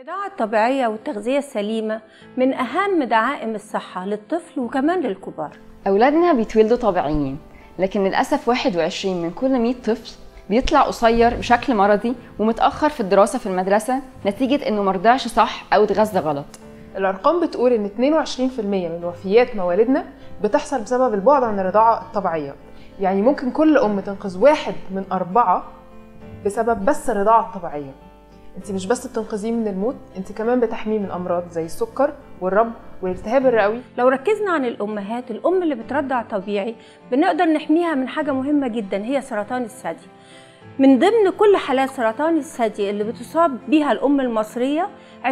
الرضاعة الطبيعية والتغذية السليمة من أهم دعائم الصحة للطفل وكمان للكبار أولادنا بيتولدوا طبيعيين لكن للأسف 21 من كل 100 طفل بيطلع قصير بشكل مرضي ومتأخر في الدراسة في المدرسة نتيجة إنه مرضعش صح أو اتغذى غلط الأرقام بتقول إن 22% من وفيات مواليدنا بتحصل بسبب البعد عن الرضاعة الطبيعية يعني ممكن كل أم تنقذ واحد من أربعة بسبب بس الرضاعة الطبيعية انت مش بس بتنقذيه من الموت انت كمان بتحميه من امراض زي السكر والرب والالتهاب الرئوي لو ركزنا عن الأمهات الأم اللي بترضع طبيعي بنقدر نحميها من حاجة مهمة جدا هي سرطان الثدي من ضمن كل حالات سرطان الثدي اللي بتصاب بيها الأم المصرية 20%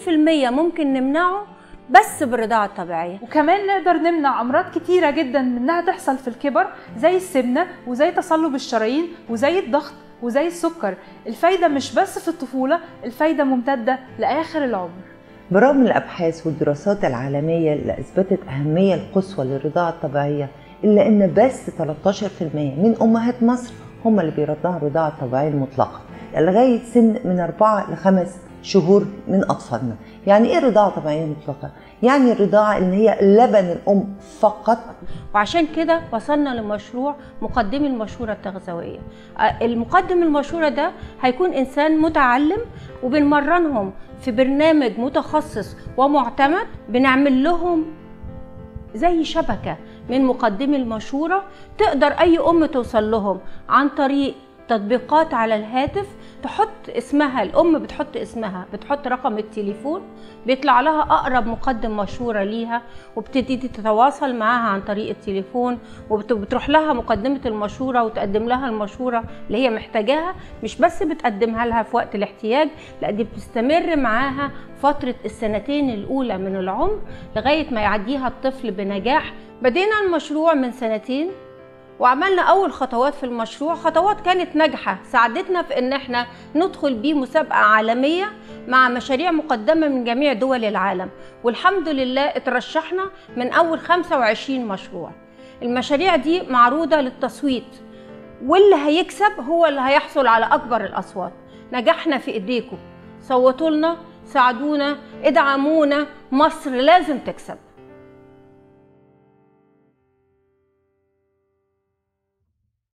ممكن نمنعه بس بالرضاعة الطبيعية وكمان نقدر نمنع امراض كتيره جدا منها تحصل في الكبر زي السمنه وزي تصلب الشرايين وزي الضغط وزي السكر الفايده مش بس في الطفوله الفايده ممتده لاخر العمر برغم الأبحاث والدراسات العالمية اللي أثبتت أهمية القصوى للرضاعة الطبيعية إلا إن بس 13% من أمهات مصر هم اللي بيرضعوا الرضاعة الطبيعية المطلقة لغاية سن من 4 ل 5 شهور من أطفالنا يعني إيه رضاعة طبيعية مطلقة؟ يعني الرضاعة اللي هي لبن الأم فقط وعشان كده وصلنا لمشروع مقدمي المشورة التغذوية آه، المقدم المشورة ده هيكون إنسان متعلم وبنمرنهم في برنامج متخصص ومعتمد بنعمل لهم زي شبكة من مقدمي المشورة تقدر أي أم توصل لهم عن طريق تطبيقات على الهاتف تحط اسمها الأم بتحط اسمها بتحط رقم التليفون بيطلع لها أقرب مقدم مشورة ليها وبتبتدي تتواصل معاها عن طريق التليفون وبتروح لها مقدمة المشورة وتقدم لها المشورة اللي هي محتاجاها مش بس بتقدمها لها في وقت الاحتياج لا دي بتستمر معاها فترة السنتين الأولى من العمر لغاية ما يعديها الطفل بنجاح بدينا المشروع من سنتين وعملنا اول خطوات في المشروع خطوات كانت ناجحه ساعدتنا في ان احنا ندخل بيه مسابقه عالميه مع مشاريع مقدمه من جميع دول العالم والحمد لله اترشحنا من اول 25 مشروع المشاريع دي معروضه للتصويت واللي هيكسب هو اللي هيحصل على اكبر الاصوات نجحنا في ايديكم صوتوا لنا ساعدونا ادعمونا مصر لازم تكسب